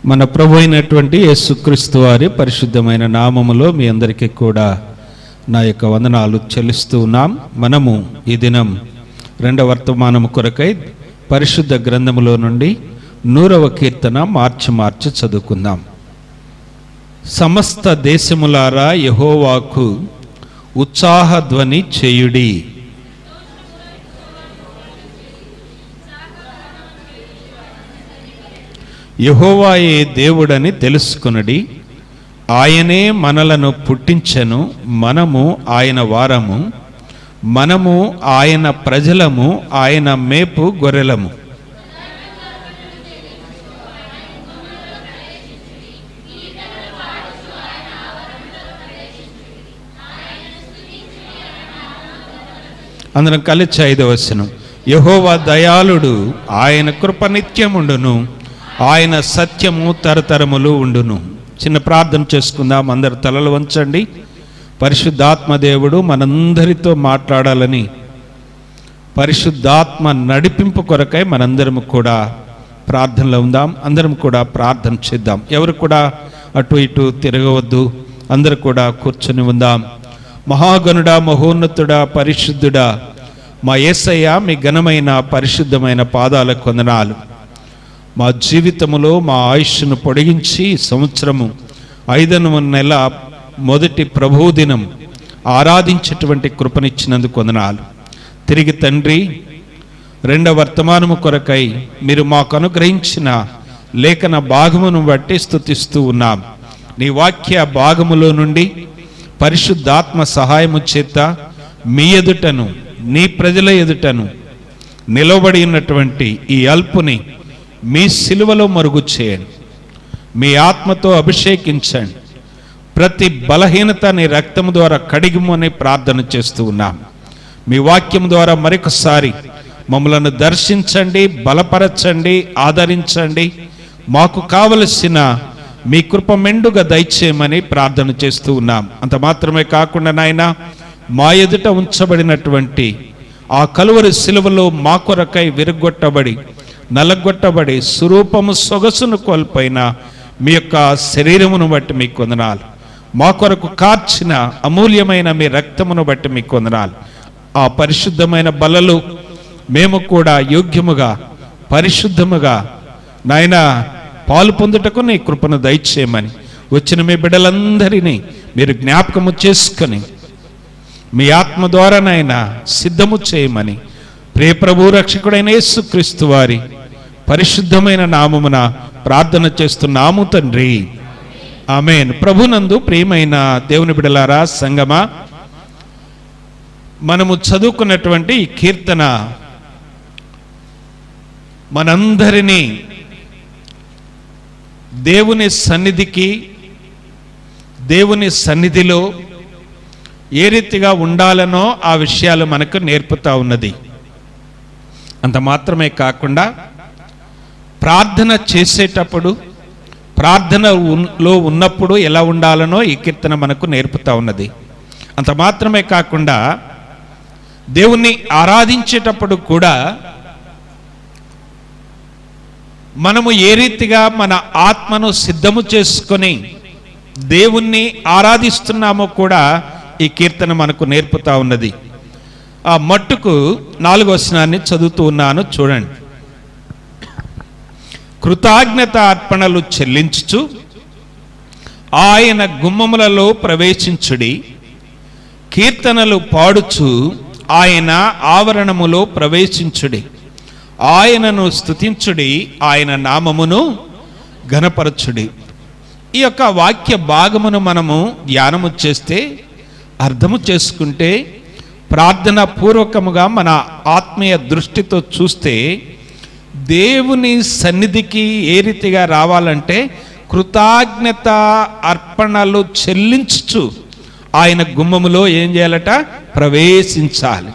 మన ప్రభు అయినటువంటి యేసుక్రీస్తు వారి పరిశుద్ధమైన నామములో మీ అందరికీ కూడా నా యొక్క వందనాలు చెల్లిస్తూ ఉన్నాం మనము ఈ దినం రెండవ వర్తమానము కొరకై పరిశుద్ధ గ్రంథములో నుండి నూరవ కీర్తన మార్చి మార్చి చదువుకుందాం సమస్త దేశములారా యహోవాకు ఉత్సాహధ్వని చేయుడి యహోవాయే దేవుడని తెలుసుకునడి ఆయనే మనలను పుట్టించెను మనము ఆయన వారము మనము ఆయన ప్రజలము ఆయన మేపు గొర్రెలము అందరం కలిసి ఐదవ వచనం యహోవా దయాళుడు ఆయన కృప నిత్యముండును ఆయన సత్యము తరతరములు ఉండును చిన్న ప్రార్థన చేసుకుందాం అందరు తలలు వంచండి పరిశుద్ధాత్మ దేవుడు మనందరితో మాట్లాడాలని పరిశుద్ధాత్మ నడిపింపు కొరకై మనందరం కూడా ప్రార్థనలో ఉందాం అందరం కూడా ప్రార్థన చేద్దాం ఎవరు కూడా అటు ఇటు తిరగవద్దు అందరు కూడా కూర్చొని ఉందాం మహాగణుడా మహోన్నతుడా పరిశుద్ధుడా మా యేసయ్య మీ ఘనమైన పరిశుద్ధమైన పాదాల కొందనాలు మా జీవితములో మా ఆయుష్ను పొడిగించి ఈ సంవత్సరము ఐదవ నెల మొదటి ప్రభువు దినం ఆరాధించేటువంటి కృపనిచ్చినందుకు వందనాలు తిరిగి తండ్రి రెండవ వర్తమానము కొరకై మీరు మాకు అనుగ్రహించిన లేఖన భాగమును బట్టి స్థుతిస్తూ ఉన్నాం నీ వాక్య భాగములో నుండి పరిశుద్ధాత్మ సహాయము చేత మీ ఎదుటను నీ ప్రజల ఎదుటను నిలబడి ఉన్నటువంటి ఈ అల్పుని మీ సిలువలో మరుగు చేయండి మీ ఆత్మతో అభిషేకించండి ప్రతి బలహీనత నీ రక్తము ద్వారా కడిగిము అని ప్రార్థన చేస్తూ ఉన్నాం మీ వాక్యం ద్వారా మరొకసారి మమ్మలను దర్శించండి బలపరచండి ఆదరించండి మాకు కావలసిన మీ కృప మెండుగా దయచేయమని ప్రార్థన చేస్తూ ఉన్నాం అంత మాత్రమే కాకుండా నాయన మా ఎదుట ఉంచబడినటువంటి ఆ కలువరి సిలువలో మా కొరకై విరగొట్టబడి నలగొట్టబడి స్వరూపము సొగసును కోల్పోయిన మీ యొక్క శరీరమును బట్టి మీకు వందనాలు మా కొరకు కార్చిన అమూల్యమైన మీ రక్తమును బట్టి మీకు వందనాలు ఆ పరిశుద్ధమైన బలలు మేము కూడా యోగ్యముగా పరిశుద్ధముగా నాయన పాలు పొందుటకు నీ కృపను దయచేయమని వచ్చిన మీ బిడ్డలందరినీ మీరు జ్ఞాపకము చేసుకొని మీ ఆత్మ ద్వారానైనా సిద్ధము చేయమని ప్రియ ప్రభు రక్షకుడైన యేసుక్రీస్తు వారి పరిశుద్ధమైన నామమున ప్రార్థన చేస్తున్నాము తండ్రి ఆమెన్ ప్రభునందు ప్రియమైన దేవుని బిడలారా సంగమా మనము చదువుకున్నటువంటి ఈ కీర్తన మనందరినీ దేవుని సన్నిధికి దేవుని సన్నిధిలో ఏ రీతిగా ఉండాలనో ఆ విషయాలు మనకు నేర్పుతా ఉన్నది అంత మాత్రమే కాకుండా ప్రార్థన చేసేటప్పుడు ప్రార్థన ఉన్- లో ఉన్నప్పుడు ఎలా ఉండాలనో ఈ కీర్తన మనకు నేర్పుతా ఉన్నది అంత మాత్రమే కాకుండా దేవుణ్ణి ఆరాధించేటప్పుడు కూడా మనము ఏ రీతిగా మన ఆత్మను సిద్ధము చేసుకొని దేవుణ్ణి ఆరాధిస్తున్నామో కూడా ఈ కీర్తన మనకు నేర్పుతా ఉన్నది ఆ మట్టుకు నాలుగో వచనాన్ని చదువుతూ ఉన్నాను చూడండి కృతజ్ఞత అర్పణలు చెల్లించుచు ఆయన గుమ్మములలో ప్రవేశించుడి కీర్తనలు పాడుచు ఆయన ఆవరణములో ప్రవేశించుడి ఆయనను స్తుతించుడి ఆయన నామమును ఘనపరచుడి ఈ యొక్క వాక్య భాగమును మనము ధ్యానము చేస్తే అర్థము చేసుకుంటే ప్రార్థన పూర్వకముగా మన ఆత్మీయ దృష్టితో చూస్తే దేవుని సన్నిధికి ఏ రీతిగా రావాలంటే కృతజ్ఞత అర్పణలు చెల్లించుచు ఆయన గుమ్మములో ఏం చేయాలట ప్రవేశించాలి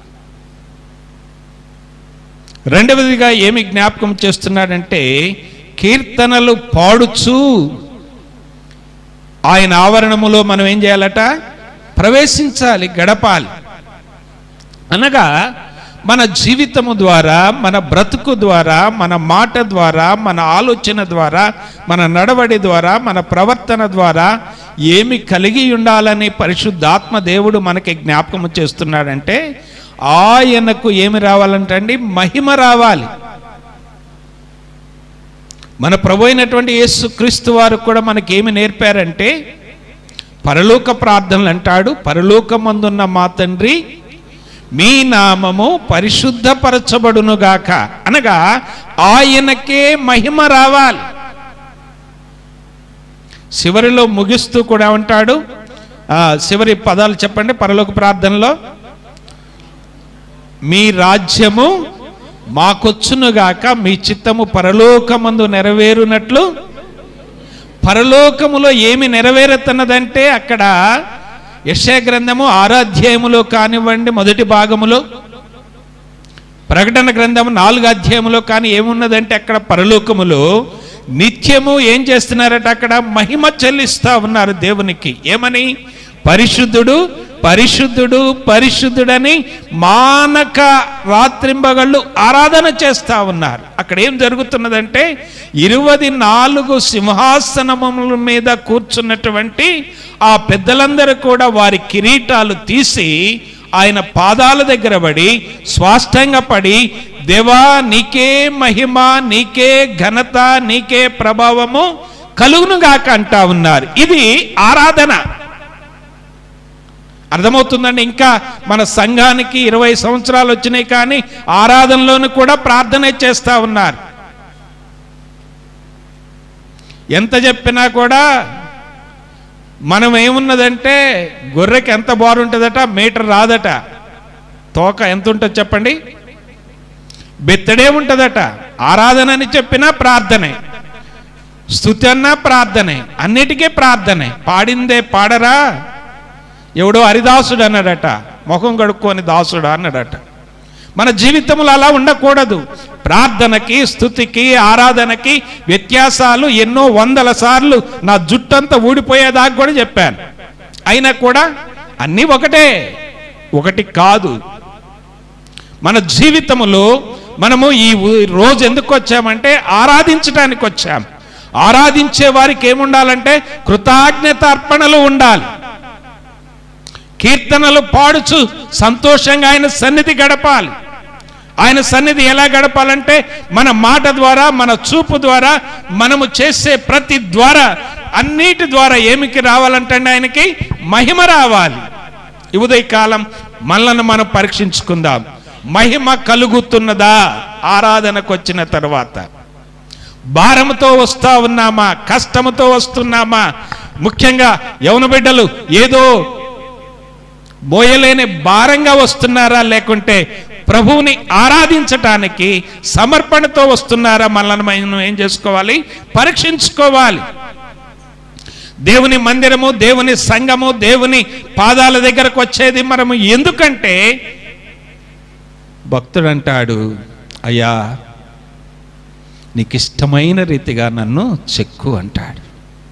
రెండవదిగా ఏమి జ్ఞాపకం చేస్తున్నాడంటే కీర్తనలు పాడుచు ఆయన ఆవరణములో మనం ఏం చేయాలట ప్రవేశించాలి గడపాలి అనగా మన జీవితము ద్వారా మన బ్రతుకు ద్వారా మన మాట ద్వారా మన ఆలోచన ద్వారా మన నడవడి ద్వారా మన ప్రవర్తన ద్వారా ఏమి కలిగి ఉండాలని పరిశుద్ధాత్మ దేవుడు మనకి జ్ఞాపకం చేస్తున్నాడంటే ఆయనకు ఏమి రావాలంటండి మహిమ రావాలి మన ప్రభు అయినటువంటి యేసు క్రీస్తు వారు కూడా మనకి ఏమి నేర్పారంటే పరలోక ప్రార్థనలు అంటాడు పరలోకమందున్న మా తండ్రి మీ నామము పరిశుద్ధపరచబడునుగాక అనగా ఆయనకే మహిమ రావాలి చివరిలో ముగిస్తూ కూడా ఉంటాడు ఆ, చివరి పదాలు చెప్పండి పరలోక ప్రార్థనలో మీ రాజ్యము మాకొచ్చునుగాక మీ చిత్తము పరలోకమందు నెరవేరునట్లు పరలోకములో ఏమి నెరవేరుతున్నదంటే అక్కడ యశయ గ్రంథము ఆరాధ్యాయములో కానివ్వండి మొదటి భాగములో ప్రకటన గ్రంథము నాలుగు అధ్యాయములో కానీ ఏమున్నదంటే అక్కడ పరలోకములో నిత్యము ఏం చేస్తున్నారట అక్కడ మహిమ చెల్లిస్తా ఉన్నారు దేవునికి ఏమని పరిశుద్ధుడు పరిశుద్ధుడు పరిశుద్ధుడని మానక రాత్రింబగళ్ళు ఆరాధన చేస్తా ఉన్నారు అక్కడ ఏం జరుగుతున్నదంటే ఇరువది నాలుగు సింహాసనముల మీద కూర్చున్నటువంటి ఆ పెద్దలందరూ కూడా వారి కిరీటాలు తీసి ఆయన పాదాల దగ్గర పడి స్వాస్థంగా పడి దేవా నీకే మహిమ నీకే ఘనత నీకే ప్రభావము కలుగునుగాక అంటా ఉన్నారు ఇది ఆరాధన అర్థమవుతుందండి ఇంకా మన సంఘానికి ఇరవై సంవత్సరాలు వచ్చినాయి కానీ ఆరాధనలోను కూడా ప్రార్థన చేస్తా ఉన్నారు ఎంత చెప్పినా కూడా మనం ఏమున్నదంటే గొర్రెకి ఎంత బారుంటుందట మీటర్ రాదట తోక ఎంత ఉంటుంది చెప్పండి బెత్తడే ఉంటుందట ఆరాధన అని చెప్పినా ప్రార్థనే స్థుతి అన్నా ప్రార్థనే అన్నిటికీ ప్రార్థనే పాడిందే పాడరా ఎవడో హరిదాసుడు అన్నాడట ముఖం కడుక్కొని దాసుడు అన్నాడట మన జీవితంలో అలా ఉండకూడదు ప్రార్థనకి స్థుతికి ఆరాధనకి వ్యత్యాసాలు ఎన్నో వందల సార్లు నా జుట్టంతా ఊడిపోయేదాకా కూడా చెప్పాను అయినా కూడా అన్నీ ఒకటే ఒకటి కాదు మన జీవితములో మనము ఈ ఊ- రోజు ఎందుకు వచ్చామంటే ఆరాధించడానికి వచ్చాం ఆరాధించే వారికి ఏముండాలంటే కృతజ్ఞత అర్పణలు ఉండాలి కీర్తనలు పాడుచు సంతోషంగా ఆయన సన్నిధి గడపాలి ఆయన సన్నిధి ఎలా గడపాలంటే మన మాట ద్వారా మన చూపు ద్వారా మనము చేసే ప్రతి ద్వారా అన్నిటి ద్వారా ఏమికి రావాలంటే ఆయనకి మహిమ రావాలి ఈ ఉదయకాలం మనలను మనం పరీక్షించుకుందాం మహిమ కలుగుతున్నదా ఆరాధనకు వచ్చిన తర్వాత భారముతో వస్తా ఉన్నామా కష్టముతో వస్తున్నామా ముఖ్యంగా యవన బిడ్డలు ఏదో మోయలేని భారంగా వస్తున్నారా లేకుంటే ప్రభువుని ఆరాధించటానికి సమర్పణతో వస్తున్నారా మనల్ని మనం ఏం చేసుకోవాలి పరీక్షించుకోవాలి దేవుని మందిరము దేవుని సంఘము దేవుని పాదాల దగ్గరకు వచ్చేది మనము ఎందుకంటే భక్తుడు అంటాడు అయ్యా నీకు ఇష్టమైన రీతిగా నన్ను చెక్కు అంటాడు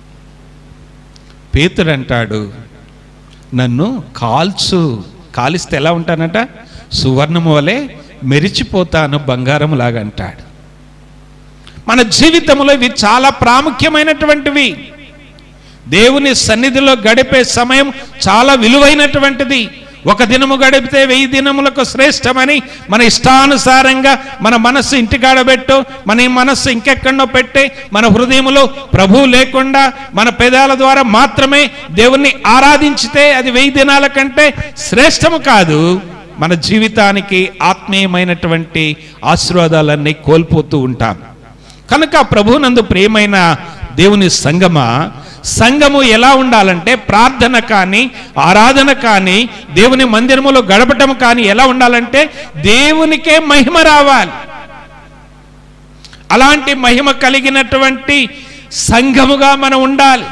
పేతుడు అంటాడు నన్ను కాల్చు కాలిస్తే ఎలా ఉంటానట సువర్ణము వలె మెరిచిపోతాను బంగారం లాగా అంటాడు మన జీవితంలో ఇవి చాలా ప్రాముఖ్యమైనటువంటివి దేవుని సన్నిధిలో గడిపే సమయం చాలా విలువైనటువంటిది ఒక దినము గడిపితే వెయ్యి దినములకు శ్రేష్టమని మన ఇష్టానుసారంగా మన మనస్సు ఇంటికాడబెట్టు మన ఈ మనస్సు ఇంకెక్కడో పెట్టి మన హృదయములో ప్రభు లేకుండా మన పెదాల ద్వారా మాత్రమే దేవుణ్ణి ఆరాధించితే అది వెయ్యి దినాల కంటే శ్రేష్టము కాదు మన జీవితానికి ఆత్మీయమైనటువంటి ఆశీర్వాదాలన్నీ కోల్పోతూ ఉంటాం కనుక ప్రభునందు ప్రియమైన దేవుని సంగమా సంఘము ఎలా ఉండాలంటే ప్రార్థన కానీ ఆరాధన కానీ దేవుని మందిరములో గడపటం కానీ ఎలా ఉండాలంటే దేవునికే మహిమ రావాలి అలాంటి మహిమ కలిగినటువంటి సంఘముగా మనం ఉండాలి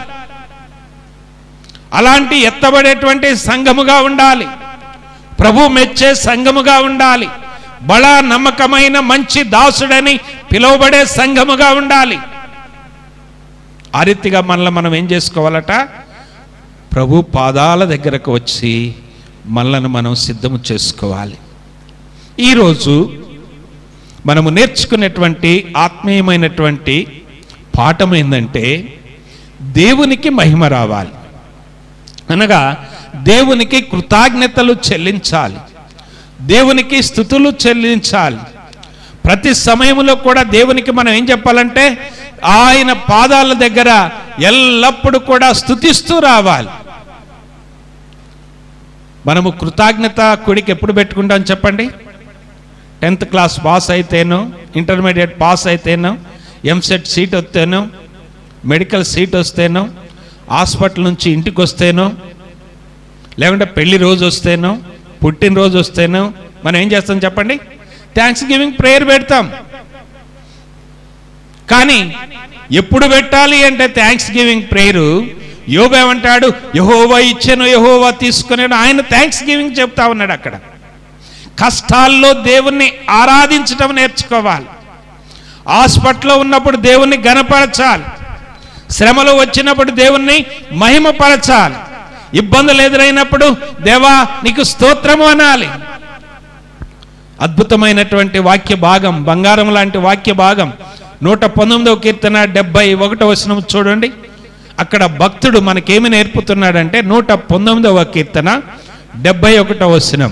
అలాంటి ఎత్తబడేటువంటి సంఘముగా ఉండాలి ప్రభు మెచ్చే సంఘముగా ఉండాలి బల నమ్మకమైన మంచి దాసుడని పిలువబడే సంఘముగా ఉండాలి ఆ రీతిగా మనల్ని మనం ఏం చేసుకోవాలట ప్రభు పాదాల దగ్గరకు వచ్చి మనలను మనం సిద్ధము చేసుకోవాలి ఈరోజు మనము నేర్చుకునేటువంటి ఆత్మీయమైనటువంటి పాఠం ఏంటంటే దేవునికి మహిమ రావాలి అనగా దేవునికి కృతజ్ఞతలు చెల్లించాలి దేవునికి స్థుతులు చెల్లించాలి ప్రతి సమయంలో కూడా దేవునికి మనం ఏం చెప్పాలంటే ఆయన పాదాల దగ్గర ఎల్లప్పుడూ కూడా స్థుతిస్తూ రావాలి మనము కృతజ్ఞత కుడికి ఎప్పుడు పెట్టుకుంటాం చెప్పండి టెన్త్ క్లాస్ పాస్ అయితేనో ఇంటర్మీడియట్ పాస్ అయితేనో ఎంసెట్ సీట్ వస్తేనో మెడికల్ సీట్ వస్తేనో హాస్పిటల్ నుంచి ఇంటికి వస్తేనో లేకుంటే పెళ్లి రోజు వస్తేనో పుట్టినరోజు వస్తేనో మనం ఏం చేస్తాం చెప్పండి థ్యాంక్స్ గివింగ్ ప్రేయర్ పెడతాం కానీ ఎప్పుడు పెట్టాలి అంటే థ్యాంక్స్ గివింగ్ ప్రేయరు యోబు ఏమంటాడు యహోవా ఇచ్చాను యహోవా తీసుకున్నాడు ఆయన థ్యాంక్స్ గివింగ్ చెప్తా ఉన్నాడు అక్కడ కష్టాల్లో దేవుణ్ణి ఆరాధించటం నేర్చుకోవాలి హాస్పిటల్లో ఉన్నప్పుడు దేవుణ్ణి గనపరచాలి శ్రమలు వచ్చినప్పుడు దేవుణ్ణి మహిమపరచాలి ఇబ్బందులు ఎదురైనప్పుడు దేవా నీకు స్తోత్రము అనాలి అద్భుతమైనటువంటి వాక్య భాగం బంగారం లాంటి వాక్య భాగం నూట పంతొమ్మిదవ కీర్తన డెబ్బై ఒకటవ వచనం చూడండి అక్కడ భక్తుడు మనకేమి నేర్పుతున్నాడంటే నూట పంతొమ్మిదవ కీర్తన డెబ్బై ఒకటవ వచనం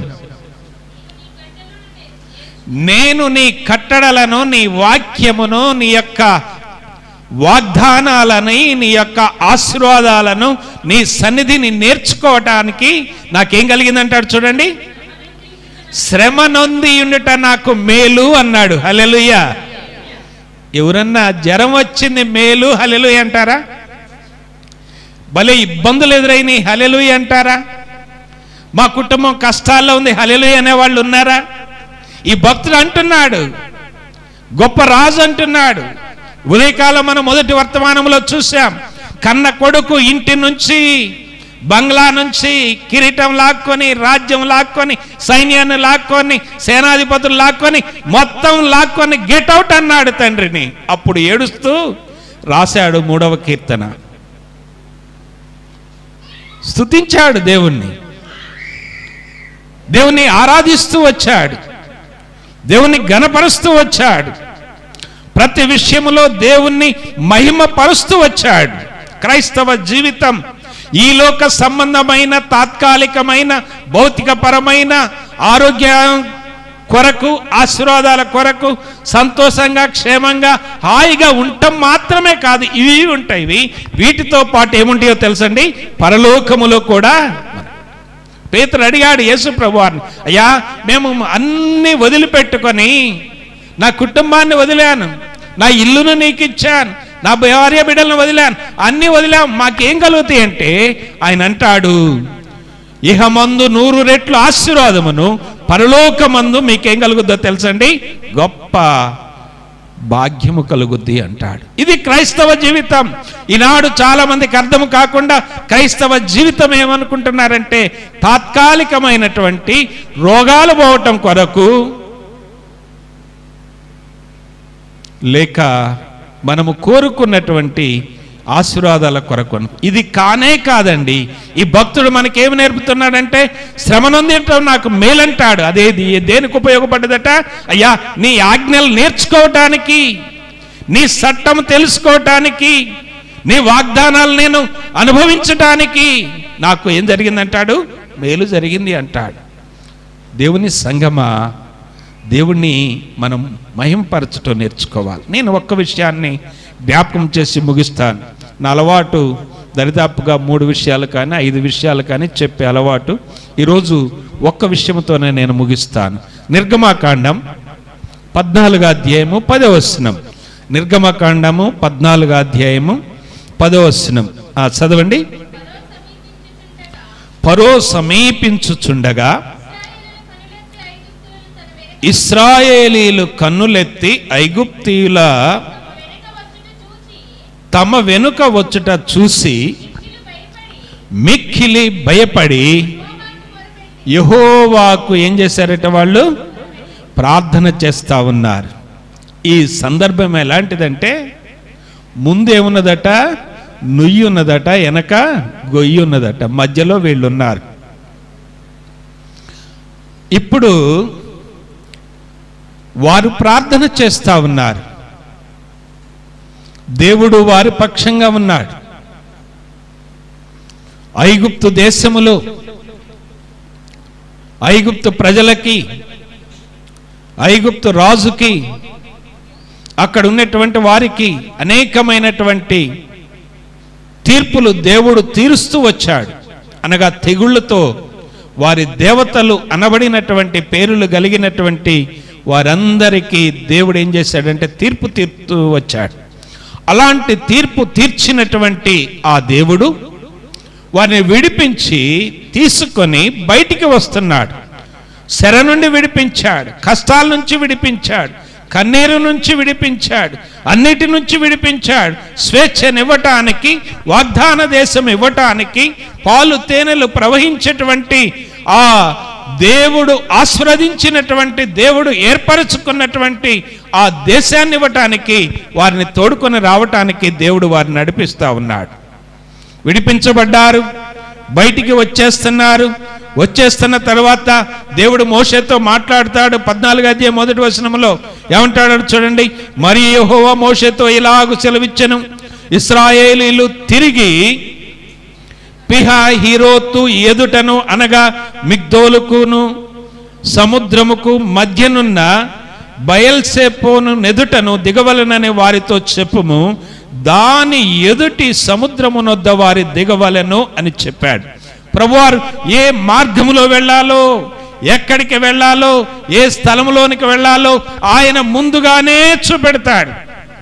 నేను నీ కట్టడలను నీ వాక్యమును నీ యొక్క వాగ్దానాలని నీ యొక్క ఆశీర్వాదాలను నీ సన్నిధిని నేర్చుకోవటానికి నాకేం కలిగిందంటాడు చూడండి శ్రమ నొంది ఉండుట నాకు మేలు అన్నాడు హలెలుయ ఎవరన్నా జ్వరం వచ్చింది మేలు హలెలుయ అంటారా భలే ఇబ్బందులు ఎదురైనాయి హలెలుయ అంటారా మా కుటుంబం కష్టాల్లో ఉంది హలెలుయ అనే వాళ్ళు ఉన్నారా ఈ భక్తుడు అంటున్నాడు గొప్ప రాజు అంటున్నాడు ఉదయకాలం మనం మొదటి వర్తమానంలో చూసాం కన్న కొడుకు ఇంటి నుంచి బంగ్లా నుంచి కిరీటం లాక్కొని రాజ్యం లాక్కొని సైన్యాన్ని లాక్కొని సేనాధిపతులు లాక్కొని మొత్తం లాక్కొని గెట్ అవుట్ అన్నాడు తండ్రిని అప్పుడు ఏడుస్తూ రాశాడు మూడవ కీర్తన స్తుతించాడు దేవుణ్ణి దేవుణ్ణి ఆరాధిస్తూ వచ్చాడు దేవుణ్ణి గణపరుస్తూ వచ్చాడు ప్రతి విషయములో దేవుణ్ణి మహిమపరుస్తూ వచ్చాడు క్రైస్తవ జీవితం ఈ లోక సంబంధమైన తాత్కాలికమైన భౌతికపరమైన ఆరోగ్య కొరకు ఆశీర్వాదాల కొరకు సంతోషంగా క్షేమంగా హాయిగా ఉండటం మాత్రమే కాదు ఇవి ఉంటాయి ఇవి వీటితో పాటు ఏముంటాయో తెలుసండి పరలోకములో కూడా పేతురు అడిగాడు యేసు ప్రభువారిని అయ్యా మేము అన్ని వదిలిపెట్టుకొని నా కుటుంబాన్ని వదిలాను నా ఇల్లును నీకు ఇచ్చాను నా భార్య బిడ్డలను వదిలాను అన్ని వదిలాం మాకేం కలుగుతాయి అంటే ఆయన అంటాడు ఇహమందు నూరు రెట్లు ఆశీర్వాదమును పరలోకమందు మీకేం కలుగుద్దో తెలుసండి గొప్ప భాగ్యము కలుగుద్ది అంటాడు ఇది క్రైస్తవ జీవితం ఈనాడు చాలా మందికి అర్థం కాకుండా క్రైస్తవ జీవితం ఏమనుకుంటున్నారంటే తాత్కాలికమైనటువంటి రోగాలు పోవటం కొరకు లేక మనము కోరుకున్నటువంటి ఆశీర్వాదాల కొరకు అను- ఇది కానే కాదండి ఈ భక్తుడు మనకేమి నేర్పుతున్నాడంటే శ్రమ నొందించడం నాకు మేలంటాడు అదేది దేనికి ఉపయోగపడ్డదట అయ్యా నీ ఆజ్ఞలు నేర్చుకోవటానికి నీ చట్టం తెలుసుకోవటానికి నీ వాగ్దానాలు నేను అనుభవించటానికి నాకు ఏం జరిగిందంటాడు మేలు జరిగింది అంటాడు దేవుని సంగమా దేవుణ్ణి మనం మహింపరచటం నేర్చుకోవాలి నేను ఒక్క విషయాన్ని జ్ఞాపకం చేసి ముగిస్తాను నా అలవాటు దరిదాపుగా మూడు విషయాలు కానీ ఐదు విషయాలు కానీ చెప్పే అలవాటు ఈరోజు ఒక్క విషయంతోనే నేను ముగిస్తాను నిర్గమాకాండం పద్నాలుగు అధ్యాయము పదవచనం నిర్గమకాండము పద్నాలుగు అధ్యాయము పదవచనం ఆ, చదవండి పరో సమీపించుచుండగా ఇస్రాయేలీలు కన్నులెత్తి ఐగుప్తీయుల తమ వెనుక వచ్చుట చూసి మిక్కిలి భయపడి యహోవాకు ఏం చేశారట వాళ్ళు ప్రార్థన చేస్తా ఉన్నారు ఈ సందర్భం ఎలాంటిదంటే ముందు ఏమున్నదట నుయ్యి ఉన్నదట వెనక గొయ్యి ఉన్నదట మధ్యలో వీళ్ళు ఉన్నారు ఇప్పుడు వారు ప్రార్థన చేస్తా ఉన్నారు దేవుడు వారి పక్షంగా ఉన్నాడు ఐగుప్తు దేశములో ఐగుప్తు ప్రజలకి ఐగుప్తు రాజుకి అక్కడ ఉన్నటువంటి వారికి అనేకమైనటువంటి తీర్పులు దేవుడు తీరుస్తూ వచ్చాడు అనగా తెగుళ్ళతో వారి దేవతలు అనబడినటువంటి పేరులు కలిగినటువంటి వారందరికీ దేవుడు ఏం చేశాడంటే తీర్పు తీర్తూ వచ్చాడు అలాంటి తీర్పు తీర్చినటువంటి ఆ దేవుడు వారిని విడిపించి తీసుకొని బయటికి వస్తున్నాడు శర నుండి విడిపించాడు కష్టాల నుంచి విడిపించాడు కన్నీరు నుంచి విడిపించాడు అన్నిటి నుంచి విడిపించాడు స్వేచ్ఛనివ్వటానికి వాగ్దాన దేశం ఇవ్వటానికి పాలు తేనెలు ప్రవహించేటువంటి ఆ దేవుడు ఆస్వాదించినటువంటి దేవుడు ఏర్పరచుకున్నటువంటి ఆ దేశాన్ని ఇవ్వటానికి వారిని తోడుకొని రావటానికి దేవుడు వారిని నడిపిస్తా ఉన్నాడు విడిపించబడ్డారు బయటికి వచ్చేస్తున్నారు వచ్చేస్తున్న తర్వాత దేవుడు మోషేతో మాట్లాడతాడు పద్నాలుగు అధ్యాయం మొదటి వచనంలో ఏమంటాడు చూడండి మరి యెహోవా మోషేతో ఇలాగు సెలవిచ్చను ఇస్రాయేలీలు తిరిగి పిహా హీరోతు ఎదుటను అనగా మిగ్దోలుకును సముద్రముకు మధ్యనున్న బయల్సేపోను నెదుటను దిగవలనని వారితో చెప్పుము దాని ఎదుటి సముద్రమునొద్ద వారి దిగవలను అని చెప్పాడు ప్రభువారు ఏ మార్గములో వెళ్ళాలో ఎక్కడికి వెళ్ళాలో ఏ స్థలములోనికి వెళ్ళాలో ఆయన ముందుగానే చూపెడతాడు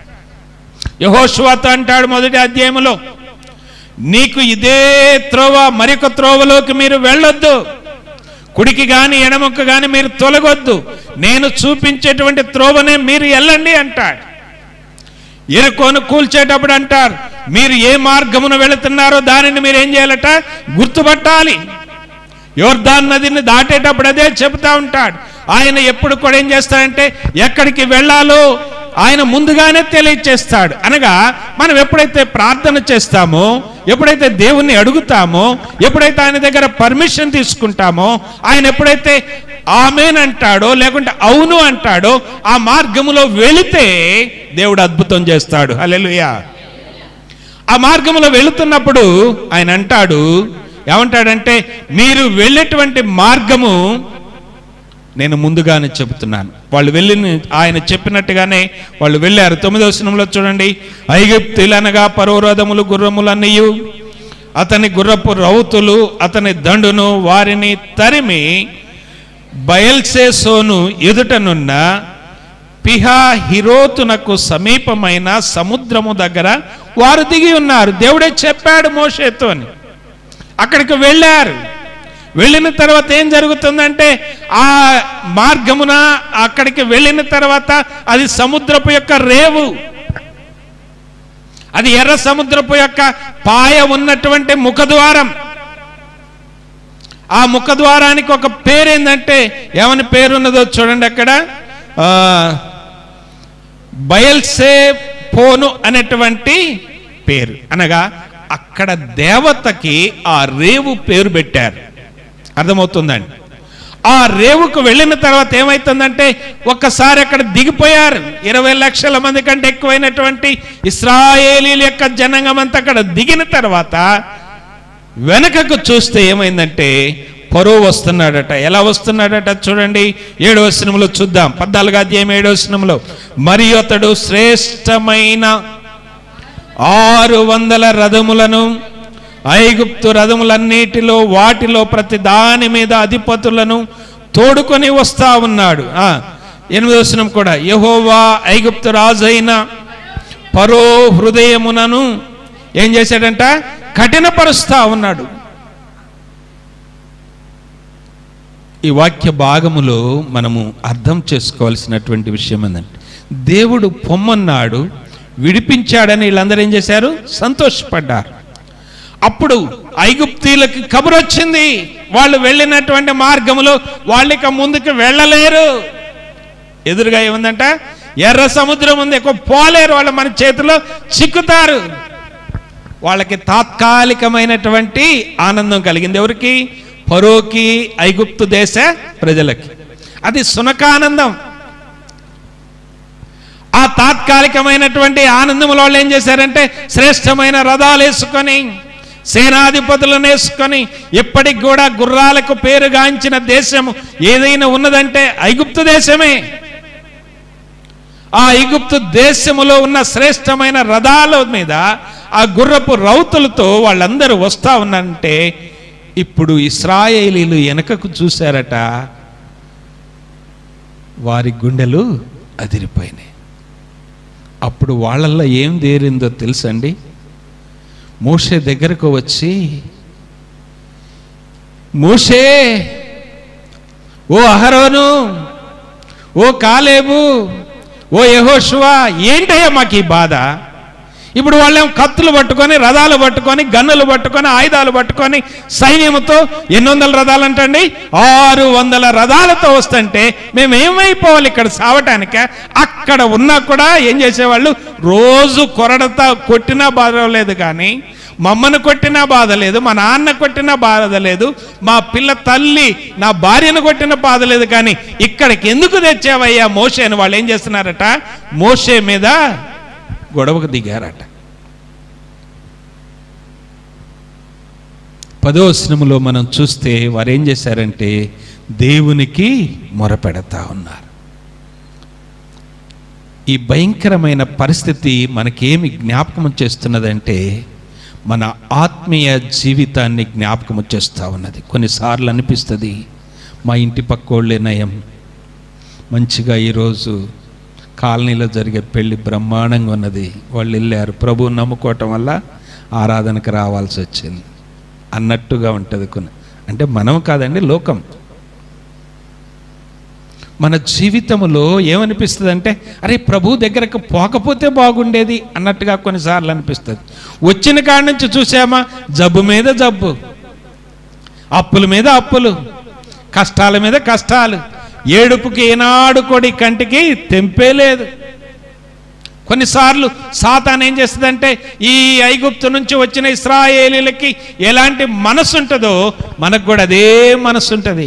యహోశ్వాత అంటాడు మొదటి అధ్యాయములో నీకు ఇదే త్రోవ మరొక త్రోవలోకి మీరు వెళ్ళొద్దు కుడికి గాని ఎడమకు గాని మీరు తొలగొద్దు నేను చూపించేటువంటి త్రోవనే మీరు వెళ్ళండి అంటాడు ఎరుకోను కూల్చేటప్పుడు అంటారు మీరు ఏ మార్గమున వెళుతున్నారో దానిని మీరు ఏం చేయాలట గుర్తుపట్టాలి యోర్దాన్ నదిని దాటేటప్పుడు అదే చెబుతా ఉంటాడు ఆయన ఎప్పుడు కూడా ఏం చేస్తాడంటే ఎక్కడికి వెళ్ళాలో ఆయన ముందుగానే తెలియచేస్తాడు అనగా మనం ఎప్పుడైతే ప్రార్థన చేస్తామో ఎప్పుడైతే దేవుణ్ణి అడుగుతామో ఎప్పుడైతే ఆయన దగ్గర పర్మిషన్ తీసుకుంటామో ఆయన ఎప్పుడైతే ఆమెన్ అంటాడో లేకుంటే అవును అంటాడో ఆ మార్గములో వెళితే దేవుడు అద్భుతం చేస్తాడు హల్లెలూయా ఆ మార్గంలో వెళుతున్నప్పుడు ఆయన అంటాడు ఏమంటాడంటే మీరు వెళ్ళేటువంటి మార్గము నేను ముందుగానే చెబుతున్నాను వాళ్ళు వెళ్ళిన ఆయన చెప్పినట్టుగానే వాళ్ళు వెళ్ళారు తొమ్మిదవ వచనంలో చూడండి ఐగుప్తులనగా పరోరథములు గుర్రములు అన్నయ్యు అతని గుర్రపు రౌతులు అతని దండును వారిని తరిమి బయల్సేసోను ఎదుటనున్న పిహా హిరోతునకు సమీపమైన సముద్రము దగ్గర వారు దిగి ఉన్నారు దేవుడే చెప్పాడు మోషేతో అని అక్కడికి వెళ్ళారు వెళ్ళిన తర్వాత ఏం జరుగుతుందంటే ఆ మార్గమున అక్కడికి వెళ్ళిన తర్వాత అది సముద్రపు యొక్క రేవు అది ఎర్ర సముద్రపు యొక్క పాయ ఉన్నటువంటి ముఖద్వారం ఆ ముఖద్వారానికి ఒక పేరేందంటే ఏమని పేరున్నదో చూడండి అక్కడ ఆ, బయల్సే పోను అనేటువంటి పేరు అనగా అక్కడ దేవతకి ఆ రేవు పేరు పెట్టారు అర్థమవుతుందండి ఆ రేవుకు వెళ్ళిన తర్వాత ఏమైతుందంటే ఒక్కసారి అక్కడ దిగిపోయారు ఇరవై లక్షల మంది కంటే ఎక్కువైనటువంటి ఇస్రాయేలీల యొక్క జనాంగం అంతా అక్కడ దిగిన తర్వాత వెనకకు చూస్తే ఏమైందంటే పరో వస్తున్నాడట ఎలా వస్తున్నాడట చూడండి ఏడవ సినిమలో చూద్దాం పద్నాలుగు అధ్యాయం ఏడవ సినిమలో మరియు అతడు శ్రేష్టమైన ఆరు వందల రథములను ఐగుప్తు రథములన్నిటిలో వాటిలో ప్రతి దాని మీద అధిపతులను తోడుకొని వస్తా ఉన్నాడు ఆ ఎనిమిదవ వచనం కూడా యహోవా ఐగుప్తు రాజైన పరో హృదయమునను ఏం చేశాడంట కఠినపరుస్తా ఉన్నాడు ఈ వాక్య భాగములో మనము అర్థం చేసుకోవాల్సినటువంటి విషయం ఏంటంటే దేవుడు పొమ్మన్నాడు విడిపించాడని వీళ్ళందరూ ఏం చేశారు సంతోషపడ్డారు అప్పుడు ఐగుప్తీలకి కబురు వచ్చింది వాళ్ళు వెళ్ళినటువంటి మార్గములో వాళ్ళు ఇక ముందుకు వెళ్ళలేరు ఎదురుగా ఏముందంట ఎర్ర సముద్రం ఉంది ఎక్కువ పోలేరు వాళ్ళు మన చేతిలో చిక్కుతారు వాళ్ళకి తాత్కాలికమైనటువంటి ఆనందం కలిగింది ఎవరికి పరోకి ఐగుప్తు దేశ ప్రజలకి అది సునకానందం తాత్కాలికమైనటువంటి ఆనందములో వాళ్ళు ఏం చేశారంటే శ్రేష్టమైన రథాలు వేసుకొని సేనాధిపతులను వేసుకొని ఇప్పటికి కూడా గుర్రాలకు పేరుగాంచిన దేశము ఏదైనా ఉన్నదంటే ఐగుప్తు దేశమే ఆ ఐగుప్తు దేశములో ఉన్న శ్రేష్టమైన రథాల మీద ఆ గుర్రపు రౌతులతో వాళ్ళందరూ వస్తా ఉన్నారంటే ఇప్పుడు ఇస్రాయేలీలు వెనకకు చూశారట వారి గుండెలు అదిరిపోయినాయి అప్పుడు వాళ్ళల్లో ఏం దేరిందో తెలుసండి మోషే దగ్గరకు వచ్చి మోషే ఓ అహరోను ఓ కాలేబు ఓ యహోషువా ఏంటయ్యా మాకు ఈ బాధ ఇప్పుడు వాళ్ళేం కత్తులు పట్టుకొని రథాలు పట్టుకొని గన్నులు పట్టుకొని ఆయుధాలు పట్టుకొని సైన్యముతో ఎన్ని వందల రథాలు అంటండి ఆరు వందల రథాలతో వస్తుంటే మేము ఏమైపోవాలి ఇక్కడ సావటానిక అక్కడ ఉన్నా కూడా ఏం చేసేవాళ్ళు రోజు కొరడతా కొట్టినా బాధ లేదు కానీ మమ్మను కొట్టినా బాధ లేదు మా నాన్న కొట్టినా బాధ లేదు మా పిల్ల తల్లి నా భార్యను కొట్టిన బాధ లేదు కానీ ఇక్కడికి ఎందుకు తెచ్చావయ్యా మోషే అని వాళ్ళు ఏం చేస్తున్నారట మోషే మీద గొడవకు దిగారట పదో వచనములో మనం చూస్తే వారు ఏం చేశారంటే దేవునికి మొరపెడతా ఉన్నారు ఈ భయంకరమైన పరిస్థితి మనకేమి జ్ఞాపకం చేస్తున్నదంటే మన ఆత్మీయ జీవితాన్ని జ్ఞాపకం చేస్తూ ఉన్నది కొన్నిసార్లు అనిపిస్తుంది మా ఇంటి పక్కోళ్ళే నయం మంచిగా ఈరోజు కాలనీలో జరిగే పెళ్లి బ్రహ్మాండంగా ఉన్నది వాళ్ళు వెళ్ళారు ప్రభువు నమ్ముకోవటం వల్ల ఆరాధనకు రావాల్సి వచ్చింది అన్నట్టుగా ఉంటుంది కొన్ని అంటే మనం కాదండి లోకం మన జీవితంలో ఏమనిపిస్తుంది అంటే అరే ప్రభు దగ్గరకు పోకపోతే బాగుండేది అన్నట్టుగా కొన్నిసార్లు అనిపిస్తుంది వచ్చిన కాడి నుంచి చూసామా జబ్బు మీద జబ్బు అప్పుల మీద అప్పులు కష్టాల మీద కష్టాలు ఏడుపుకి ఏనాడు కొడి కంటికి తెంపే లేదు కొన్నిసార్లు సాతాన్ ఏం చేస్తుందంటే ఈ ఐగుప్తు నుంచి వచ్చిన ఇస్రాయేలీలకి ఎలాంటి మనసు ఉంటుందో మనకు కూడా అదే మనసు ఉంటుంది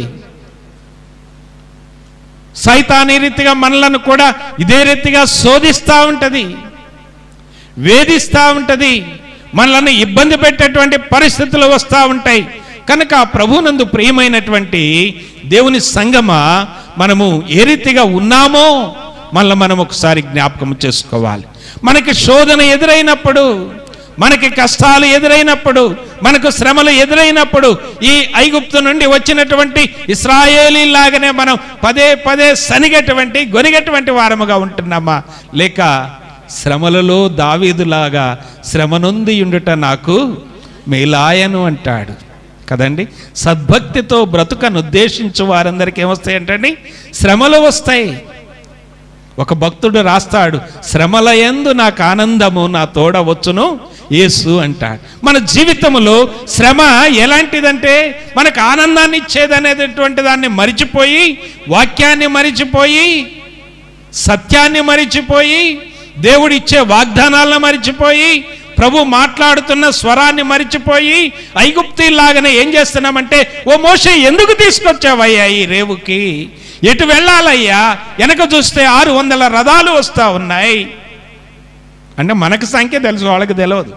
సైతాన్ ఈ రీతిగా మనలను కూడా ఇదే రీతిగా శోధిస్తూ ఉంటది వేధిస్తూ ఉంటది మనలను ఇబ్బంది పెట్టేటువంటి పరిస్థితులు వస్తూ ఉంటాయి కనుక ఆ ప్రభునందు ప్రియమైనటువంటి దేవుని సంగమ మనము ఏ రీతిగా ఉన్నామో మళ్ళీ మనం ఒకసారి జ్ఞాపకం చేసుకోవాలి మనకి శోధన ఎదురైనప్పుడు మనకి కష్టాలు ఎదురైనప్పుడు మనకు శ్రమలు ఎదురైనప్పుడు ఈ ఐగుప్తు నుండి వచ్చినటువంటి ఇస్రాయేలీ లాగానే మనం పదే పదే సనిగటువంటి గొనిగటువంటి వారముగా ఉంటున్నామా లేక శ్రమలలో దావీదులాగా శ్రమనుంది ఉండుట నాకు మేలాయను అంటాడు కదండి సద్భక్తితో బ్రతుకను ఉద్దేశించు వారందరికీ ఏమొస్తాయి అంటండి శ్రమలు వస్తాయి ఒక భక్తుడు రాస్తాడు శ్రమలయందు నాకు ఆనందము నా తోడ వచ్చును యేసు అంటాడు మన జీవితంలో శ్రమ ఎలాంటిదంటే మనకు ఆనందాన్ని ఇచ్చేదనేటటువంటి దాన్ని మరిచిపోయి వాక్యాన్ని మరిచిపోయి సత్యాన్ని మరిచిపోయి దేవుడు ఇచ్చే వాగ్దానాలను మరిచిపోయి ప్రభు మాట్లాడుతున్న స్వరాన్ని మరిచిపోయి ఐగుప్తిలాగానే ఏం చేస్తున్నామంటే ఓ మోషే ఎందుకు తీసుకొచ్చావయ్యా ఈ రేవుకి ఎటు వెళ్ళాలయ్యా వెనక చూస్తే ఆరు వందల రథాలు వస్తూ ఉన్నాయి అంటే మనకు సంఖ్య తెలుసు వాళ్ళకి తెలియదు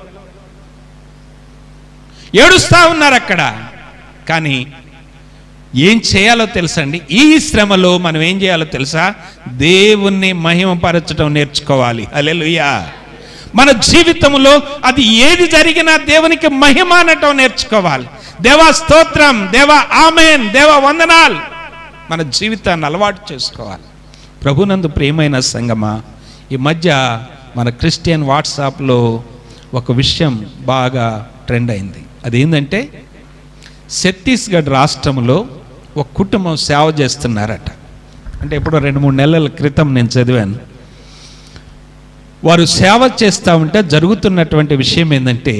ఏడుస్తూ ఉన్నారు అక్కడ కానీ ఏం చేయాలో తెలుసండి ఈ శ్రమలో మనం ఏం చేయాలో తెలుసా దేవుణ్ణి మహిమపరచడం నేర్చుకోవాలి అలెలుయా మన జీవితంలో అది ఏది జరిగినా దేవునికి మహిమ అనటం నేర్చుకోవాలి దేవా స్తోత్రం దేవా ఆమెన్ దేవా వందనాలు మన జీవితాన్ని అలవాటు చేసుకోవాలి ప్రభునందు ప్రియమైన సంగమా ఈ మధ్య మన క్రిస్టియన్ వాట్సాప్లో ఒక విషయం బాగా ట్రెండ్ అయింది అదేంటంటే ఛత్తీస్గఢ్ రాష్ట్రంలో ఒక కుటుంబం సేవ చేస్తున్నారట అంటే ఎప్పుడో రెండు మూడు నెలల క్రితం నేను చదివాను వారు సేవ చేస్తూ ఉంటే జరుగుతున్నటువంటి విషయం ఏంటంటే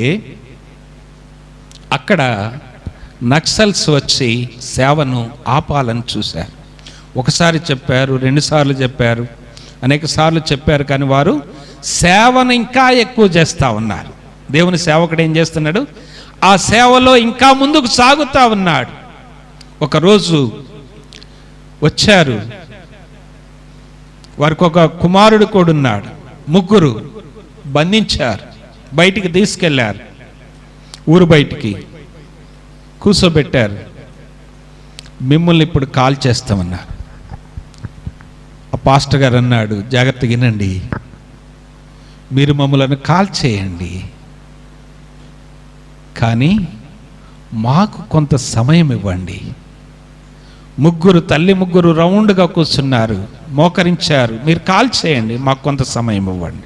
అక్కడ నక్సల్స్ వచ్చి సేవను ఆపాలని చూశారు ఒకసారి చెప్పారు రెండుసార్లు చెప్పారు అనేక సార్లు చెప్పారు కానీ వారు సేవను ఇంకా ఎక్కువ చేస్తూ ఉన్నారు దేవుని సేవకుడు ఏం చేస్తున్నాడు ఆ సేవలో ఇంకా ముందుకు సాగుతూ ఉన్నాడు ఒకరోజు వచ్చారు వారికి ఒక కుమారుడు కూడా ఉన్నాడు ముగ్గురు బంధించారు బయటికి తీసుకెళ్లారు ఊరు బయటికి కూర్చోబెట్టారు మిమ్మల్ని ఇప్పుడు కాల్ చేస్తామన్నారు ఆ పాస్టర్ గారు అన్నాడు జాగ్రత్తగా వినండి మీరు మమ్మల్ని కాల్ చేయండి కానీ మాకు కొంత సమయం ఇవ్వండి ముగ్గురు తల్లి ముగ్గురు రౌండ్గా కూర్చున్నారు మోకరించారు మీరు కాల్ చేయండి మాకు కొంత సమయం ఇవ్వండి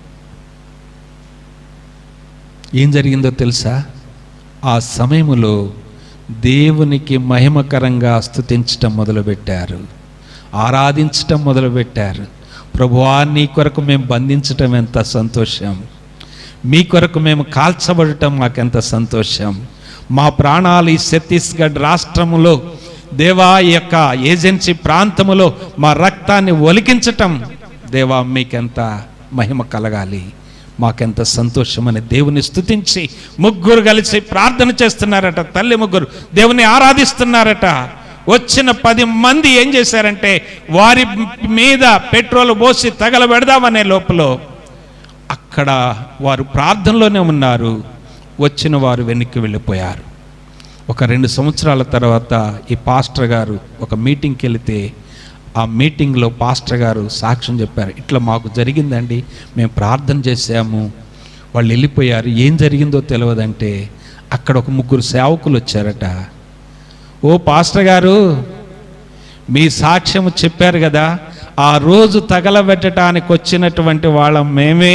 ఏం జరిగిందో తెలుసా ఆ సమయములో దేవునికి మహిమకరంగా స్తుతించటం మొదలుపెట్టారు ఆరాధించటం మొదలుపెట్టారు ప్రభువా నీ కొరకు మేము బంధించటం ఎంత సంతోషం మీ కొరకు మేము కాల్చబడటం మాకెంత సంతోషం మా ప్రాణాలు ఈ ఛత్తీస్గఢ్ రాష్ట్రములో దేవా ఈ యొక్క ఏజెన్సీ ప్రాంతములో మా రక్తాన్ని ఒలికించటం దేవా మీకెంత మహిమ కలగాలి మాకెంత సంతోషమని దేవుని స్తుతించి ముగ్గురు కలిసి ప్రార్థన చేస్తున్నారట తల్లి ముగ్గురు దేవుని ఆరాధిస్తున్నారట వచ్చిన పది మంది ఏం చేశారంటే వారి మీద పెట్రోల్ పోసి తగలబెడదామనే లోపల అక్కడ వారు ప్రార్థనలోనే ఉన్నారు వచ్చిన వారు వెనక్కి వెళ్ళిపోయారు ఒక రెండు సంవత్సరాల తర్వాత ఈ పాస్టర్ గారు ఒక మీటింగ్కి వెళితే ఆ మీటింగ్లో పాస్టర్ గారు సాక్ష్యం చెప్పారు ఇట్లా మాకు జరిగిందండి మేము ప్రార్థన చేశాము వాళ్ళు వెళ్ళిపోయారు ఏం జరిగిందో తెలియదంటే అక్కడ ఒక ముగ్గురు సేవకులు వచ్చారట ఓ పాస్టర్ గారు మీ సాక్ష్యం చెప్పారు కదా ఆ రోజు తగలబెట్టడానికి వచ్చినటువంటి వాళ్ళం మేమే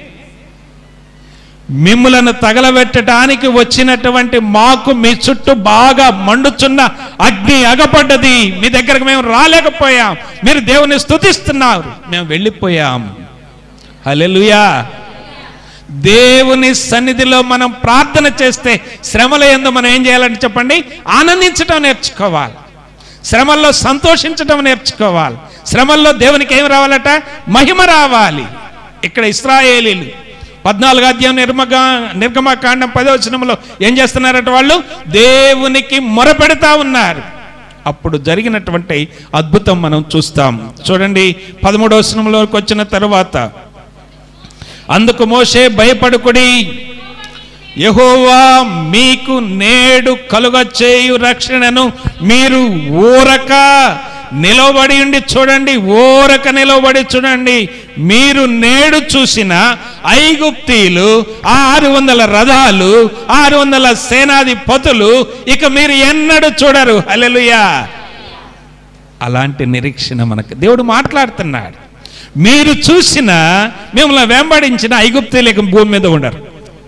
మిమ్మలను తగలబెట్టడానికి వచ్చినటువంటి మాకు మీ చుట్టూ బాగా మండుచున్న అగ్ని అగపడ్డది మీ దగ్గరకు మేము రాలేకపోయాం మీరు దేవుని స్తుతిస్తున్నారు మేము వెళ్ళిపోయాం హల్లెలూయా దేవుని సన్నిధిలో మనం ప్రార్థన చేస్తే శ్రమల ఎందు మనం ఏం చేయాలంటే చెప్పండి ఆనందించడం నేర్చుకోవాలి శ్రమల్లో సంతోషించడం నేర్చుకోవాలి శ్రమల్లో దేవునికి ఏం రావాలట మహిమ రావాలి ఇక్కడ ఇస్రాయేలీలు పద్నాలుగు అధ్యాయం నిర్మగా నిర్గమకాండం పదవచనంలో ఏం చేస్తున్నారట వాళ్ళు దేవునికి మొరపెడతా ఉన్నారు అప్పుడు జరిగినటువంటి అద్భుతం మనం చూస్తాం చూడండి పదమూడవ వచనంలోకి వచ్చిన తరువాత అందుకు మోషే భయపడుకుడి యహోవా మీకు నేడు కలుగచేయు రక్షణను మీరు ఊరక నిలవబడి ఉండి చూడండి ఊరక నిలవబడి చూడండి మీరు నేడు చూసిన ఐగుప్తీలు ఆరు వందల రథాలు ఆరు వందల సేనాధిపతులు ఇక మీరు ఎన్నడూ చూడరు హల్లెలూయా అలాంటి నిరీక్షణ మనకు దేవుడు మాట్లాడుతున్నాడు మీరు చూసిన మిమ్మల్ని వెంబడించిన ఐగుప్తులేక భూమి మీద ఉండరు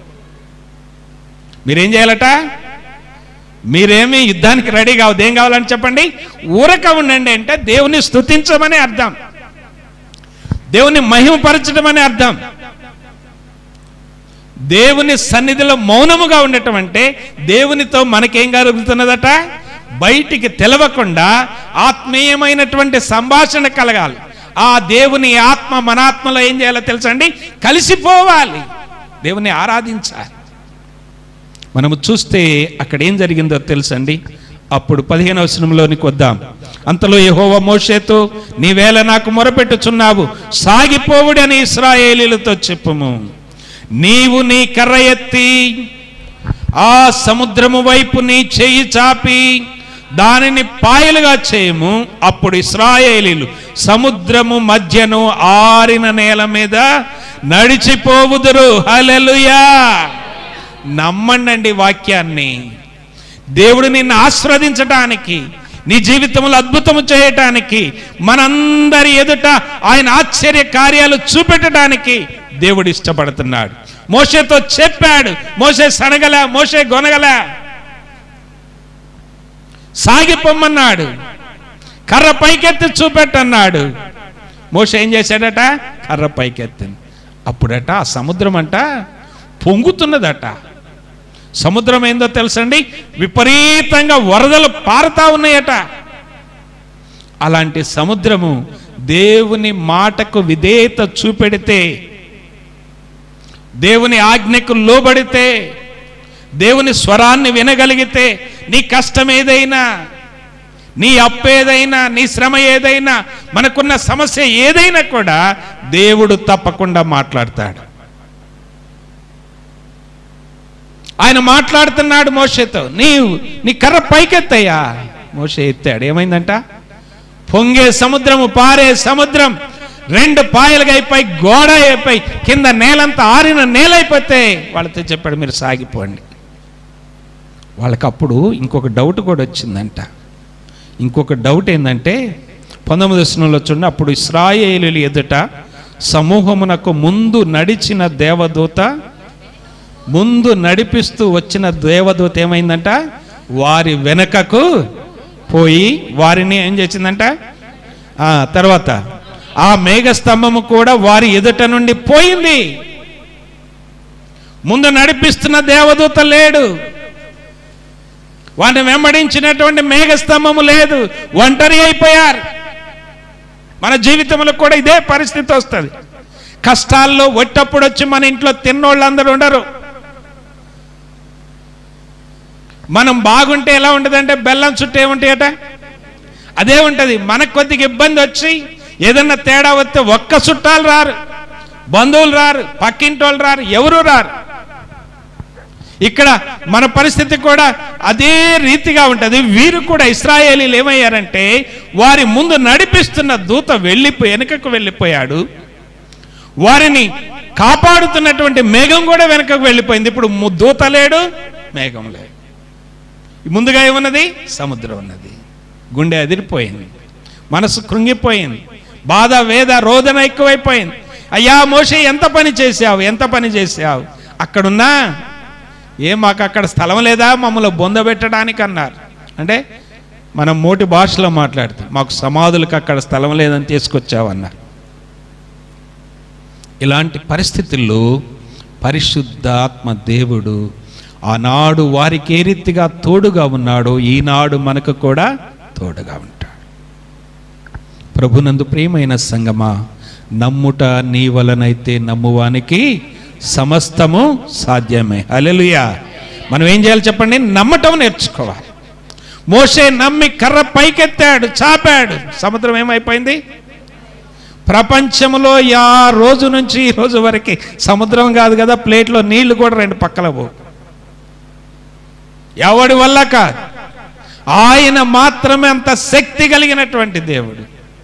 మీరేం చేయాలట మీరేమి యుద్ధానికి రెడీ కావద్దు ఏం కావాలని చెప్పండి ఊరక ఉండండి అంటే దేవుని స్తుతించమని అర్థం దేవుని మహిమపరచడం అని అర్థం దేవుని సన్నిధిలో మౌనముగా ఉండటం అంటే దేవునితో మనకేం కలుగుతున్నదట బయటికి తెలవకుండా ఆత్మీయమైనటువంటి సంభాషణ కలగాలి ఆ దేవుని ఆత్మ మన ఆత్మలో ఏం చేయాలో తెలుసండి కలిసిపోవాలి దేవుని ఆరాధించాలి మనము చూస్తే అక్కడ ఏం జరిగిందో తెలుసండి అప్పుడు పదిహేను అవసరంలోనికి వద్దాం అంతలో యెహోవా మోషేతో నీవేళ నాకు మొరపెట్టుచున్నావు సాగిపోవుడని ఇస్రాయేలీలతో చెప్పుము నీవు నీ కర్ర ఎత్తి ఆ సముద్రము వైపు నీ చెయ్యి చాపి దానిని పాయలుగా చేయము అప్పుడు ఇస్రాయేలీలు సముద్రము మధ్యను ఆరిన నేల మీద నడిచిపోవుదురు హల్లెలూయా నమ్మండి వాక్యాన్ని దేవుడు నిన్ను ఆస్వాదించటానికి నీ జీవితంలో అద్భుతము చేయటానికి మనందరి ఎదుట ఆయన ఆశ్చర్య కార్యాలు చూపెట్టడానికి దేవుడు ఇష్టపడుతున్నాడు మోషేతో చెప్పాడు మోసే సనగల మోసే గొనగల సాగిపోమ్మన్నాడు కర్ర పైకెత్తి చూపెట్టన్నాడు మోస ఏం చేశాడట కర్ర పైకెత్తింది అప్పుడట ఆ సముద్రం అంట పొంగుతున్నదట సముద్రం ఏందో తెలుసండి విపరీతంగా వరదలు పారుతా ఉన్నాయట అలాంటి సముద్రము దేవుని మాటకు విధేయత చూపెడితే దేవుని ఆజ్ఞకు లోబడితే దేవుని స్వరాన్ని వినగలిగితే నీ కష్టం ఏదైనా నీ అప్పు ఏదైనా నీ శ్రమ ఏదైనా మనకున్న సమస్య ఏదైనా కూడా దేవుడు తప్పకుండా మాట్లాడతాడు ఆయన మాట్లాడుతున్నాడు మోషేతో నీవు నీ కర్ర పైకెత్తయ్యా మోషే ఎత్తాడు ఏమైందంట పొంగే సముద్రము పారే సముద్రం రెండు పాయలుగా అయిపోయి గోడ అయిపోయి కింద నేలంతా ఆరిన నేలైపోతే వాళ్ళతో చెప్పాడు మీరు సాగిపోండి వాళ్ళకి అప్పుడు ఇంకొక డౌట్ కూడా వచ్చిందంట ఇంకొక డౌట్ ఏంటంటే పంతొమ్మిది వచనంలో చూడండి అప్పుడు ఇస్రాయేలీల ఎదుట సమూహమునకు ముందు నడిచిన దేవదూత ముందు నడిపిస్తూ వచ్చిన దేవదూత ఏమైందంట వారి వెనకకు పోయి వారిని ఏం చేసిందంట ఆ, తర్వాత ఆ మేఘస్తంభము కూడా వారి ఎదుట నుండి పోయింది ముందు నడిపిస్తున్న దేవదూత లేడు వారిని వెంబడించినటువంటి మేఘస్తంభము లేదు ఒంటరి అయిపోయారు మన జీవితంలో కూడా ఇదే పరిస్థితి వస్తుంది కష్టాల్లో ఒట్టప్పుడు వచ్చి మన ఇంట్లో తిన్నోళ్ళందరూ ఉండరు మనం బాగుంటే ఎలా ఉంటుందంటే బెల్లం చుట్టూ ఏముంటాయట అదే ఉంటుంది మనకు కొద్దిగా ఇబ్బంది వచ్చి ఏదన్నా తేడా వస్తే ఒక్క చుట్టాలు రారు బంధువులు రారు పక్కింటి వాళ్ళు రారు ఎవరు రారు ఇక్కడ మన పరిస్థితి కూడా అదే రీతిగా ఉంటుంది వీరు కూడా ఇస్రాయేలీలు ఏమయ్యారంటే వారి ముందు నడిపిస్తున్న దూత వెళ్ళిపోయి వెనుకకు వెళ్ళిపోయాడు వారిని కాపాడుతున్నటువంటి మేఘం కూడా వెనుకకు వెళ్ళిపోయింది ఇప్పుడు ము- దూత లేడు మేఘం లేదు ముందుగా ఏమున్నది సముద్రం ఉన్నది గుండె అదిరిపోయింది మనసు కృంగిపోయింది బాధ వేద రోదన ఎక్కువైపోయింది అయ్యా మోషే ఎంత పని చేశావు ఎంత పని చేశావు అక్కడున్నా ఏ మాకు అక్కడ స్థలం లేదా మమ్మల్ని బొందబెట్టడానికి అన్నారు అంటే మనం మోటి భాషలో మాట్లాడితే మాకు సమాధులకు అక్కడ స్థలం లేదని తీసుకొచ్చావన్నారు ఇలాంటి పరిస్థితుల్లో పరిశుద్ధాత్మ దేవుడు ఆనాడు వారికి ఏ రీతిగా తోడుగా ఉన్నాడో ఈనాడు మనకు కూడా తోడుగా ఉంటాడు ప్రభునందు ప్రియమైన సంగమా నమ్ముట నీ వలనైతే నమ్మువానికి సమస్తము సాధ్యమే హల్లెలూయా మనం ఏం చేయాలి చెప్పండి నమ్మటం నేర్చుకోవాలి మోషే నమ్మి కర్ర పైకెత్తాడు చాపాడు సముద్రం ఏమైపోయింది ప్రపంచంలో యా రోజు నుంచి ఈ రోజు వరకు సముద్రం కాదు కదా ప్లేట్లో నీళ్లు కూడా రెండు పక్కల పోవు ఎవడి వల్ల కాదు ఆయన మాత్రమే అంత శక్తి కలిగినటువంటి దేవుడు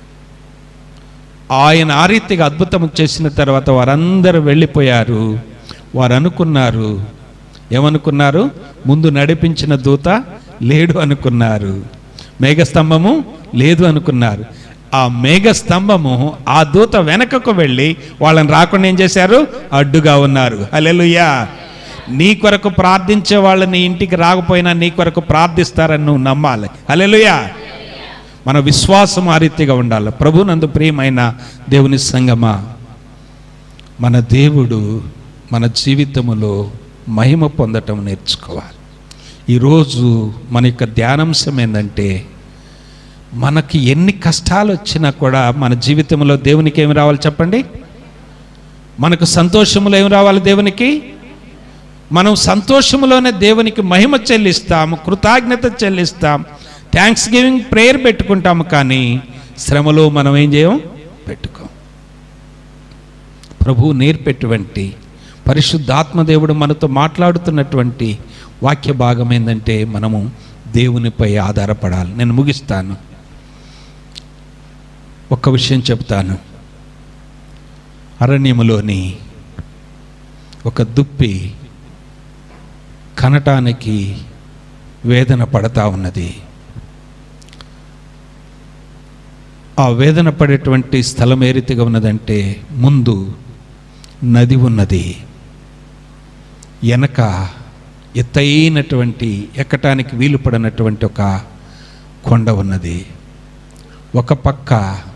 ఆయన ఆ రీతిగా అద్భుతం చేసిన తర్వాత వారందరూ వెళ్ళిపోయారు వారు అనుకున్నారు ఏమనుకున్నారు ముందు నడిపించిన దూత లేడు అనుకున్నారు మేఘస్తంభము లేదు అనుకున్నారు ఆ మేఘస్తంభము ఆ దూత వెనకకు వెళ్ళి వాళ్ళని రాకుండా ఏం చేశారు అడ్డుగా ఉన్నారు హల్లెలూయా నీ కొరకు ప్రార్థించే వాళ్ళు నీ ఇంటికి రాకపోయినా నీ కొరకు ప్రార్థిస్తారని నువ్వు నమ్మాలి హల్లెలూయా మన విశ్వాసం ఆ రీతిగా ఉండాలి ప్రభు నందు ప్రియమైన దేవుని సంగమా మన దేవుడు మన జీవితములో మహిమ పొందటం నేర్చుకోవాలి ఈరోజు మన యొక్క ధ్యానాంశం ఏంటంటే మనకి ఎన్ని కష్టాలు వచ్చినా కూడా మన జీవితంలో దేవునికి ఏమి రావాలి చెప్పండి మనకు సంతోషములో ఏమి రావాలి దేవునికి మనం సంతోషములోనే దేవునికి మహిమ చెల్లిస్తాము కృతజ్ఞత చెల్లిస్తాం థ్యాంక్స్ గివింగ్ ప్రేయర్ పెట్టుకుంటాము కానీ శ్రమలో మనం ఏం చేయం పెట్టుకోం ప్రభు నేర్పెటువంటి పరిశుద్ధాత్మదేవుడు మనతో మాట్లాడుతున్నటువంటి వాక్య భాగం ఏంటంటే మనము దేవునిపై ఆధారపడాలి నేను ముగిస్తాను ఒక్క విషయం చెప్తాను అరణ్యములోని ఒక దుప్పి కనటానికి వేదన పడతా ఉన్నది ఆ వేదన పడేటువంటి స్థలం ఏ రీతిగా ఉన్నదంటే ముందు నది ఉన్నది వెనక ఎత్తైనటువంటి ఎక్కటానికి వీలు పడినటువంటి ఒక కొండ ఉన్నది ఒక పక్క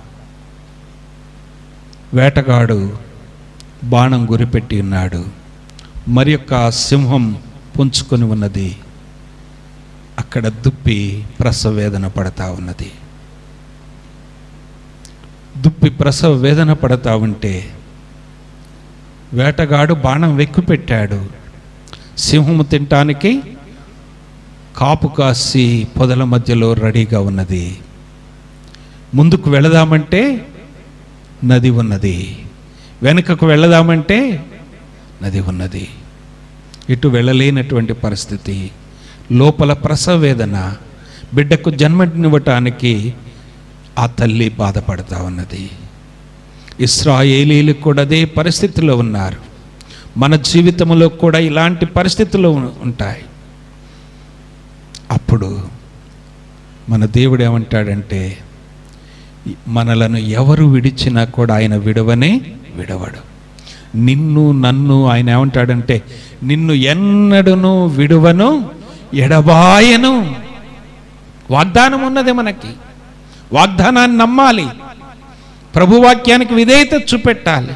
వేటగాడు బాణం గురిపెట్టి ఉన్నాడు మరి యొక్క సింహం పుంచుకొని ఉన్నది అక్కడ దుప్పి ప్రసవ వేదన పడతా ఉన్నది దుప్పి ప్రసవ వేదన పడతా ఉంటే వేటగాడు బాణం వెక్కి పెట్టాడు సింహము తినటానికి కాపు కాసి పొదల మధ్యలో రెడీగా ఉన్నది ముందుకు వెళదామంటే నది ఉన్నది వెనుకకు వెళదామంటే నది ఉన్నది ఇటు వెళ్ళలేనటువంటి పరిస్థితి లోపల ప్రసవ వేదన బిడ్డకు జన్మనివ్వటానికి ఆ తల్లి బాధపడతా ఉన్నది ఇస్రాయేలీలు కూడా అదే పరిస్థితిలో ఉన్నారు మన జీవితంలో కూడా ఇలాంటి పరిస్థితులు ఉ- ఉంటాయి అప్పుడు మన దేవుడు ఏమంటాడంటే మనలను ఎవరు విడిచినా కూడా ఆయన విడవనే విడవడు నిన్ను నన్ను ఆయన ఏమంటాడంటే నిన్ను ఎన్నడను విడువను ఎడబాయను వాగ్దానం ఉన్నది మనకి వాగ్దానాన్ని నమ్మాలి ప్రభువాక్యానికి విధేయత చూపెట్టాలి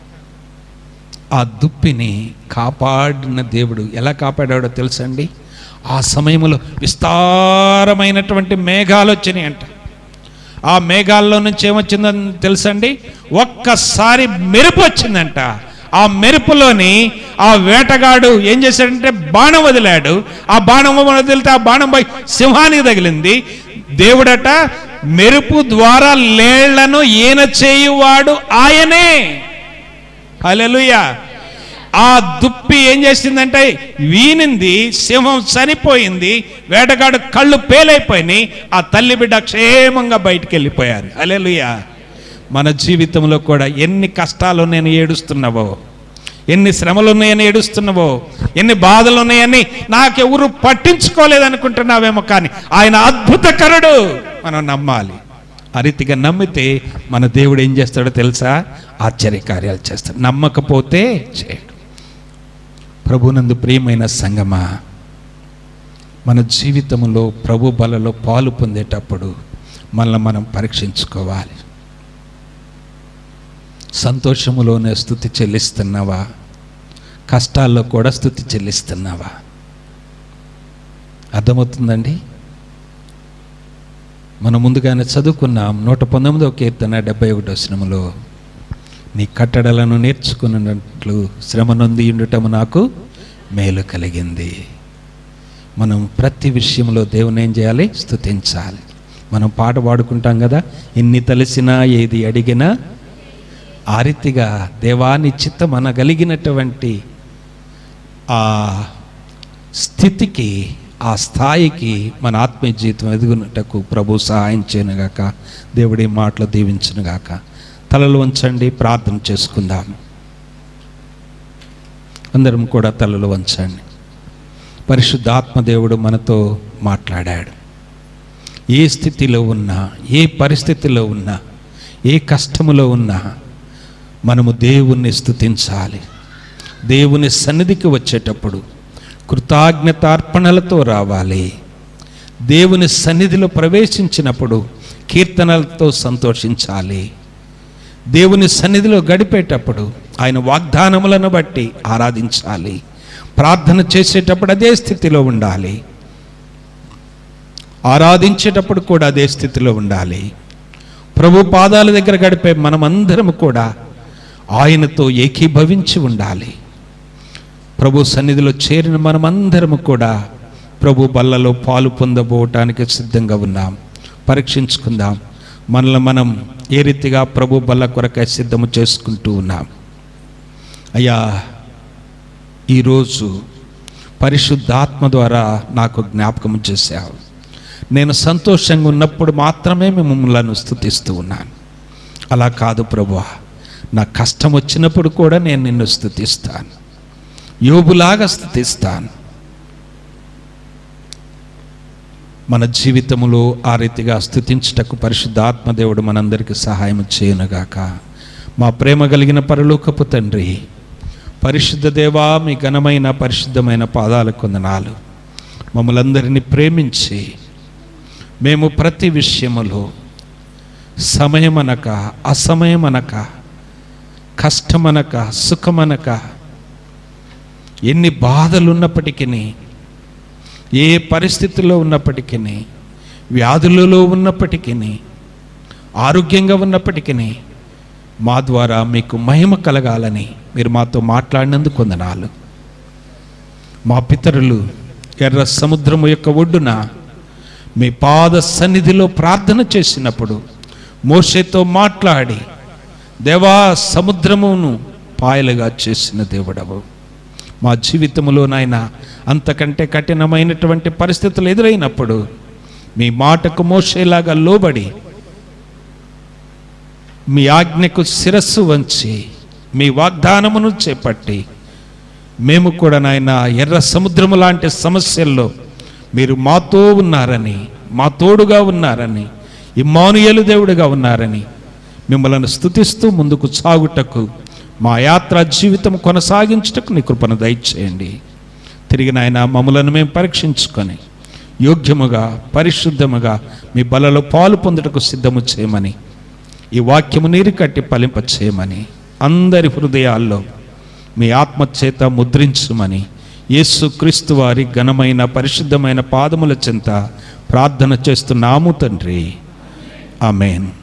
ఆ దుప్పిని కాపాడిన దేవుడు ఎలా కాపాడాడో తెలుసండి ఆ సమయంలో విస్తారమైనటువంటి మేఘాలు వచ్చినాయి అంట ఆ మేఘాల్లో నుంచి ఏమొచ్చిందని తెలుసండి ఒక్కసారి మెరుపు వచ్చిందంట ఆ మెరుపులోని ఆ వేటగాడు ఏం చేశాడంటే బాణం వదిలాడు ఆ బాణం వదిలితే ఆ బాణం పోయి సింహానికి తగిలింది దేవుడట మెరుపు ద్వారా లేళ్లను ఈయన చేయువాడు ఆయనే హల్లెలూయా ఆ దుప్పి ఏం చేసిందంటే వీనింది సింహం చనిపోయింది వేటగాడు కళ్ళు పేలైపోయినాయి ఆ తల్లి బిడ్డ క్షేమంగా బయటికి వెళ్ళిపోయారు హల్లెలూయా మన జీవితంలో కూడా ఎన్ని కష్టాలు నేను ఏడుస్తున్నావో ఎన్ని శ్రమలు ఉన్నాయని ఏడుస్తున్నావో ఎన్ని బాధలు ఉన్నాయని నాకెవరు పట్టించుకోలేదనుకుంటున్నావేమో కానీ ఆయన అద్భుతకరుడు మనం నమ్మాలి ఆ రీతిగా నమ్మితే మన దేవుడు ఏం చేస్తాడో తెలుసా ఆశ్చర్యకార్యాలు చేస్తాడు నమ్మకపోతే చేయడు ప్రభునందు ప్రియమైన సంగమా మన జీవితంలో ప్రభు బలలో పాలు పొందేటప్పుడు మనల్ని మనం పరీక్షించుకోవాలి సంతోషములోనే స్థుతి చెల్లిస్తున్నావా కష్టాల్లో కూడా స్థుతి చెల్లిస్తున్నావా అర్థమవుతుందండి మనం ముందుగానే చదువుకున్నాం నూట పంతొమ్మిదవ కీర్తన డెబ్బై ఒకటో శ్రమలో నీ కట్టడలను నేర్చుకున్నట్లు శ్రమ నొంది ఉండటము నాకు మేలు కలిగింది మనం ప్రతి విషయంలో దేవుని ఏం చేయాలి స్తుతించాలి మనం పాట పాడుకుంటాం కదా ఎన్ని తలసినా ఏది అడిగినా ఆ రీతిగా దేవాని చిత్తం అనగలిగినటువంటి ఆ స్థితికి ఆ స్థాయికి మన ఆత్మీయ జీవితం ఎదుగునటకు ప్రభు సహాయం చేయనుగాక దేవుడి మాటలు దీవించునుగాక తలలు వంచండి ప్రార్థన చేసుకుందాం అందరం కూడా తలలు వంచండి పరిశుద్ధాత్మ దేవుడు మనతో మాట్లాడాడు ఏ స్థితిలో ఉన్నా ఏ పరిస్థితిలో ఉన్నా ఏ కష్టములో ఉన్నా మనము దేవుణ్ణి స్తుతించాలి దేవుని సన్నిధికి వచ్చేటప్పుడు కృతజ్ఞతార్పణలతో రావాలి దేవుని సన్నిధిలో ప్రవేశించినప్పుడు కీర్తనలతో సంతోషించాలి దేవుని సన్నిధిలో గడిపేటప్పుడు ఆయన వాగ్దానములను బట్టి ఆరాధించాలి ప్రార్థన చేసేటప్పుడు అదే స్థితిలో ఉండాలి ఆరాధించేటప్పుడు కూడా అదే స్థితిలో ఉండాలి ప్రభు పాదాల దగ్గర గడిపే మనమందరం కూడా ఆయనతో ఏకీభవించి ఉండాలి ప్రభు సన్నిధిలో చేరిన మనమందరము కూడా ప్రభు బల్లలో పాలు పొందబోవటానికి సిద్ధంగా ఉన్నాం పరీక్షించుకుందాం మనల్ని మనం ఏ రీతిగా ప్రభు బల్ల కొరకై సిద్ధము చేసుకుంటూ ఉన్నాం అయ్యా ఈరోజు పరిశుద్ధాత్మ ద్వారా నాకు జ్ఞాపకం చేశావు నేను సంతోషంగా ఉన్నప్పుడు మాత్రమే మిమ్మల్ని స్థుతిస్తూ ఉన్నాను అలా కాదు ప్రభువా నా కష్టం వచ్చినప్పుడు కూడా నేను నిన్ను స్థుతిస్తాను యోబులాగా స్థుతిస్తాను మన జీవితములో ఆ రీతిగా స్థుతించుటకు పరిశుద్ధాత్మ దేవుడు మనందరికీ సహాయం చేయనుగాక మా ప్రేమ కలిగిన పరలోకపు తండ్రి పరిశుద్ధ దేవా మీ ఘనమైన పరిశుద్ధమైన పాదాల కొందనాలు మమ్మలందరినీ ప్రేమించి మేము ప్రతి విషయములో సమయమనక అసమయమనక కష్టమనక సుఖమనక ఎన్ని బాధలు ఉన్నప్పటికీ ఏ పరిస్థితుల్లో ఉన్నప్పటికీ వ్యాధులలో ఉన్నప్పటికీ ఆరోగ్యంగా ఉన్నప్పటికీ మా ద్వారా మీకు మహిమ కలగాలని మీరు మాతో మాట్లాడినందుకు వందనాలు మా పితరులు ఎర్ర సముద్రము యొక్క ఒడ్డున మీ పాద సన్నిధిలో ప్రార్థన చేసినప్పుడు మోషేతో మాట్లాడి దేవా సముద్రమును పాయలుగా చేసిన దేవుడవు మా జీవితంలో నాయన అంతకంటే కఠినమైనటువంటి పరిస్థితులు ఎదురైనప్పుడు మీ మాటకు మోసేలాగా లోబడి మీ ఆజ్ఞకు శిరస్సు వంచి మీ వాగ్దానమును చేపట్టి మేము కూడా నాయన ఎర్ర సముద్రము లాంటి సమస్యల్లో మీరు మాతో ఉన్నారని మా తోడుగా ఉన్నారని ఇమ్మానుయేలు దేవుడిగా ఉన్నారని మిమ్మల్ని స్తుతిస్తూ ముందుకు సాగుటకు మా యాత్ర జీవితం కొనసాగించుటకు నీ కృపను దయచేయండి తిరిగి నాయన మమ్మలను మేము పరీక్షించుకొని యోగ్యముగా పరిశుద్ధముగా మీ బలలో పాలు పొందుటకు సిద్ధము చేయమని ఈ వాక్యము నీరు కట్టి ఫలింప చేయమని అందరి హృదయాల్లో మీ ఆత్మచేత ముద్రించుమని యేసు క్రీస్తు వారి ఘనమైన పరిశుద్ధమైన పాదముల చెంత ప్రార్థన చేస్తున్నాము తండ్రి ఆమెన్